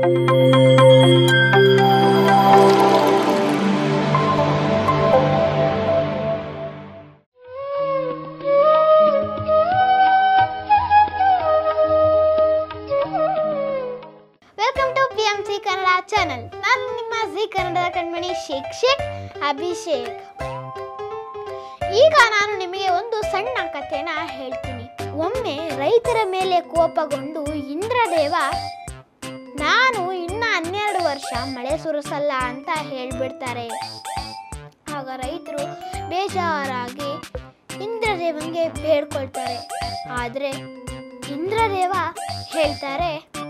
welcome to P M C Kannada channel ನಾನು ನಿಮ್ಮ G ಕನ್ನಡದ ಕಣ್ಮಣಿ ಶೇಖ್ ಶೇಖ್ ಅಭಿಷೇಕ್ ಈಗ ನಾನು ನಿಮಗೆ ಒಂದು ಸಣ್ಣ ಕಥೆನ ಹೇಳ್ತೀನಿ ಒಮ್ಮೆ ರೈತರ ಮೇಲೆ ಕೋಪಗೊಂಡು ಇಂದ್ರದೇವ ನಾನು ಇನ್ನ ಹನ್ನೆರಡು ವರ್ಷ ಮಳೆ ಸುರಿಸಲ್ಲ ಅಂತ ಹೇಳ್ಬಿಡ್ತಾರೆ ಆಗ ರೈತರು ಬೇಜಾರಾಗಿ ಇಂದ್ರದೇವನಿಗೆ ಬೇಡ್ಕೊಳ್ತಾರೆ ಆದರೆ ಇಂದ್ರದೇವ ಹೇಳ್ತಾರೆ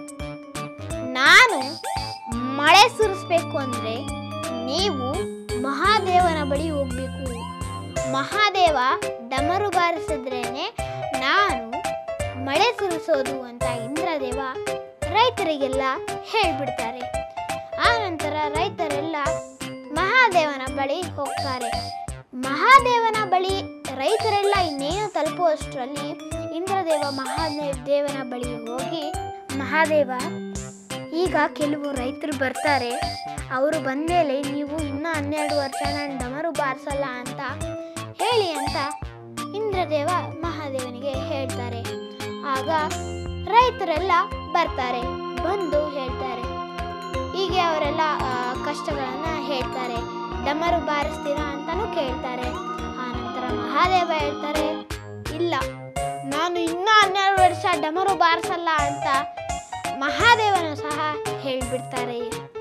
ನಾನು ಮಳೆ ಸುರಿಸ್ಬೇಕು ಅಂದರೆ ನೀವು ಮಹಾದೇವನ ಬಳಿ ಹೋಗ್ಬೇಕು ಮಹಾದೇವ ಡಮರು ಬಾರಿಸಿದ್ರೇನೆ ನಾನು ಮಳೆ ಸುರಿಸೋದು ಅಂತ ಇಂದ್ರದೇವ ರೈತರಿಗೆಲ್ಲ ಹೇಳ್ಬಿಡ್ತಾರೆ ಆ ನಂತರ ರೈತರೆಲ್ಲ ಮಹಾದೇವನ ಬಳಿ ಹೋಗ್ತಾರೆ ಮಹಾದೇವನ ಬಳಿ ರೈತರೆಲ್ಲ ಇನ್ನೇನು ತಲುಪುವಷ್ಟರಲ್ಲಿ ಇಂದ್ರದೇವ ಮಹಾದೇವನ ಬಳಿ ಹೋಗಿ ಮಹಾದೇವ ಈಗ ಕೆಲವು ರೈತರು ಬರ್ತಾರೆ ಅವರು ಬಂದಮೇಲೆ ನೀವು ಇನ್ನೂ ಹನ್ನೆರಡು ವರ್ಷ ನಾನು ಡಮರು ಬಾರಿಸಲ್ಲ ಅಂತ ಹೇಳಿ ಅಂತ ಇಂದ್ರದೇವ ಮಹಾದೇವನಿಗೆ ಹೇಳ್ತಾರೆ ಆಗ ರೈತರೆಲ್ಲ ಬರ್ತಾರೆ ಬಂದು ಹೇಳ್ತಾರೆ ಹೀಗೆ ಅವರೆಲ್ಲ ಆ, ಕಷ್ಟಗಳನ್ನ ಹೇಳ್ತಾರೆ ಡಮರು ಬಾರಿಸ್ತೀರಾ ಅಂತಾನೂ ಕೇಳ್ತಾರೆ ಆ ನಂತರ ಮಹಾದೇವ ಹೇಳ್ತಾರೆ ಇಲ್ಲ ನಾನು ಇನ್ನೂ ಹನ್ನೆರಡು ವರ್ಷ ಡಮರು ಬಾರಿಸಲ್ಲ ಅಂತ ಮಹಾದೇವನು ಸಹ ಹೇಳ್ಬಿಡ್ತಾರೆ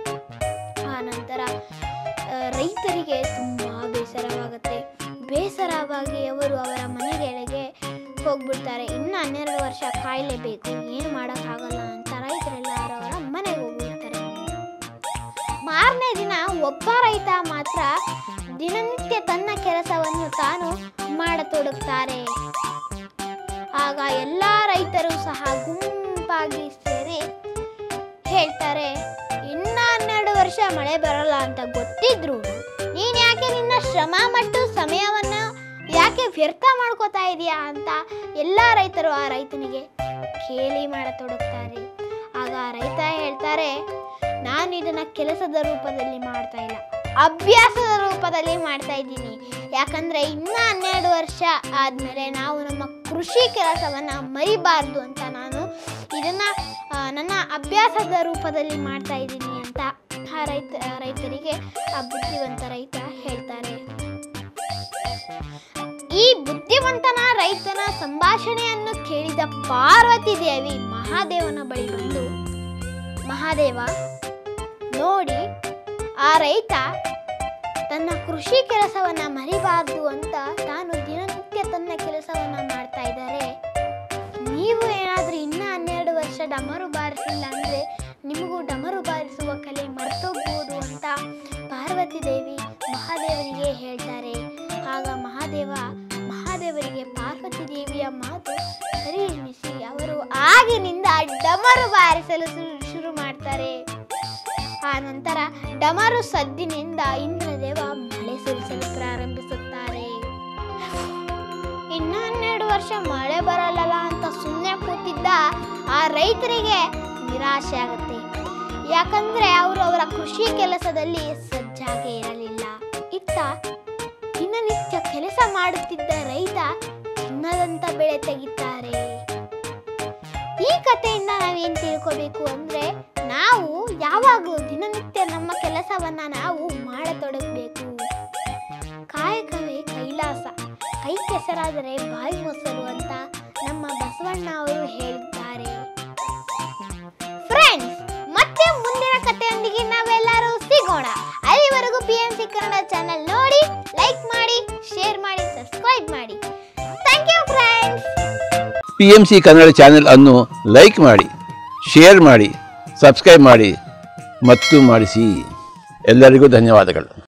ಆ ನಂತರ ಆ, ರೈತರಿಗೆ ತುಂಬ ಬೇಸರವಾಗುತ್ತೆ ಬೇಸರವಾಗಿ ಅವರು ಅವರ ಮನೆಗಳಿಗೆ ಹೋಗ್ಬಿಡ್ತಾರೆ ಇನ್ನು ಹನ್ನೆರಡು ವರ್ಷ ಕಾಯಲೇಬೇಕು ಏನು ಮಾಡೋಕ್ಕಾಗಲ್ಲ ಅಂತ ರೈತರೆಲ್ಲ ಅವರವರ ಮನೆಗೆ ಹೋಗ್ಬಿಡ್ತಾರೆ ಮಾರನೇ ದಿನ ಒಬ್ಬ ರೈತ ಮಾತ್ರ ದಿನನಿತ್ಯ ತನ್ನ ಕೆಲಸವನ್ನು ತಾನು ಮಾಡತೊಡಗುತ್ತಾರೆ ಆಗ ಎಲ್ಲ ರೈತರು ಸಹ ಗುಂಪಾಗಿ ಸೇರಿ ಹೇಳ್ತಾರೆ ಇನ್ನ ಹನ್ನೆರಡು ವರ್ಷ ಮಳೆ ಬರಲ್ಲ ಅಂತ ಗೊತ್ತಿದ್ರು ನೀನ್ ಯಾಕೆ ನಿನ್ನ ಶ್ರಮ ಮತ್ತು ಸಮಯವನ್ನ ಯಾಕೆ ವ್ಯರ್ಥ ಮಾಡ್ಕೋತಾ ಇದೀಯಾ ಅಂತ ಎಲ್ಲ ರೈತರು ಆ ರೈತನಿಗೆ ಕೇಳಿ ಮಾಡತೊಡಗ್ತಾರೆ ಆಗ ಆ ರೈತ ಹೇಳ್ತಾರೆ ನಾನು ಇದನ್ನ ಕೆಲಸದ ರೂಪದಲ್ಲಿ ಮಾಡ್ತಾ ಇಲ್ಲ ಅಭ್ಯಾಸದ ರೂಪದಲ್ಲಿ ಮಾಡ್ತಾ ಇದ್ದೀನಿ ಯಾಕಂದ್ರೆ ಇನ್ನ ಹನ್ನೆರಡು ವರ್ಷ ಆದ್ಮೇಲೆ ನಾವು ನಮ್ಮ ಕೃಷಿ ಕೆಲಸವನ್ನ ಮರಿಬಾರ್ದು ಅಂತ ನಾನು ಇದನ್ನ ಆ, ನನ್ನ ಅಭ್ಯಾಸದ ರೂಪದಲ್ಲಿ ಮಾಡ್ತಾ ಇದ್ದೀನಿ ಅಂತ ಆ ರೈತ ಆ ರೈತರಿಗೆ ಆ ಬುದ್ಧಿವಂತ ರೈತ ಹೇಳ್ತಾರೆ ಈ ಬುದ್ಧಿವಂತನ ರೈತನ ಸಂಭಾಷಣೆಯನ್ನು ಕೇಳಿದ ಪಾರ್ವತಿ ದೇವಿ ಮಹಾದೇವನ ಬಳಿ ಬಂದು ಮಹಾದೇವ ನೋಡಿ ಆ ರೈತ ತನ್ನ ಕೃಷಿ ಕೆಲಸವನ್ನ ಮರಿಬಾರ್ದು ಅಂತ ತಾನು ದಿನನಿತ್ಯ ತನ್ನ ಕೆಲಸವನ್ನ ಮಾಡ್ತಾ ಇದ್ದಾರೆ ನೀವು ಏನಾದ್ರೂ ಇನ್ನ ಹನ್ನೆರಡು ವರ್ಷ ಡಮರು ಬಾರಿಸಿಲ್ಲ ಅಂದ್ರೆ ನಿಮಗೂ ಡಮರು ಬಾರಿಸುವ ಕಲೆ ಮರ್ತೋಗ್ಬೋದು ಅಂತ ಪಾರ್ವತಿ ದೇವಿ ಮಹಾದೇವನಿಗೆ ಹೇಳ್ತಾರೆ ಆಗ ಮಹಾದೇವ ಮಹಾದೇವರಿಗೆ ಪಾರ್ವತಿ ದೇವಿಯ ಮಾತು ಸರಿ ಎನ್ನಿಸಿ ಅವರು ಆಗಿನಿಂದ ಡಮರು ಬಾರಿಸಲು ಶುರು- ಶುರು ಮಾಡ್ತಾರೆ ಆ ನಂತರ ಡಮರು ಸದ್ದಿನಿಂದ ಇಂದ್ರದೇವ ಮಳೆ ಸುರಿಸಲು ಪ್ರಾರಂಭಿಸುತ್ತಾರೆ ಇನ್ನು ಹನ್ನೆರಡು ವರ್ಷ ಮಳೆ ಬರಲ್ಲ ಅಂತ ಸುಮ್ಮನೆ ಕೂತಿದ್ದ ಆ ರೈತರಿಗೆ ನಿರಾಶೆ ಆಗುತ್ತೆ ಯಾಕಂದ್ರೆ ಅವರು ಅವರ ಕೃಷಿ ಕೆಲಸದಲ್ಲಿ ಸಜ್ಜಾಗೆ ಇರಲಿಲ್ಲ ಇತ್ತ ದಿನನಿತ್ಯ ಕೆಲಸ ಮಾಡುತ್ತಿದ್ದ ರೈತ ಚಿನ್ನದಂತ ಬೆಳೆ ತೆಗಿತಾರೆ ಈ ಕಥೆಯಿಂದ ನಾವೇನ್ ತಿಳ್ಕೋಬೇಕು ಅಂದ್ರೆ ನಾವು ಯಾವಾಗಲೂ ದಿನನಿತ್ಯ ನಮ್ಮ ಕೆಲಸವನ್ನ ನಾವು ಮಾಡತೊಡಗಬೇಕು ಕಾಯಕವೇ ಕೈಲಾಸ ಕೈ ಕೆಸರಾದರೆ ಬಾಯಿ ಮೊಸರು ಅಂತ ನಮ್ಮ ಬಸವಣ್ಣ ಅವರು ಹೇಳಿದ್ದಾರೆ ಫ್ರೆಂಡ್ಸ್ ಮತ್ತೆ ಮುಂದಿನ ಕಥೆಯೊಂದಿಗೆ ನಾವೆಲ್ಲರೂ ಸಿಗೋಣ ಅಲ್ಲಿವರೆಗೂ P N C Kannada channel ನೋಡಿ ಲೈಕ್ ಮಾಡಿ ಶೇರ್ ಮಾಡಿ ಸಬ್ಸ್ಕ್ರೈಬ್ ಮಾಡಿ thank you friends P M C Kannada channel ಅನ್ನು ಲೈಕ್ ಮಾಡಿ ಶೇರ್ ಮಾಡಿ ಸಬ್ಸ್ಕ್ರೈಬ್ ಮಾಡಿ ಮತ್ತು ಮಾಡಿಸಿ ಎಲ್ಲರಿಗೂ ಧನ್ಯವಾದಗಳು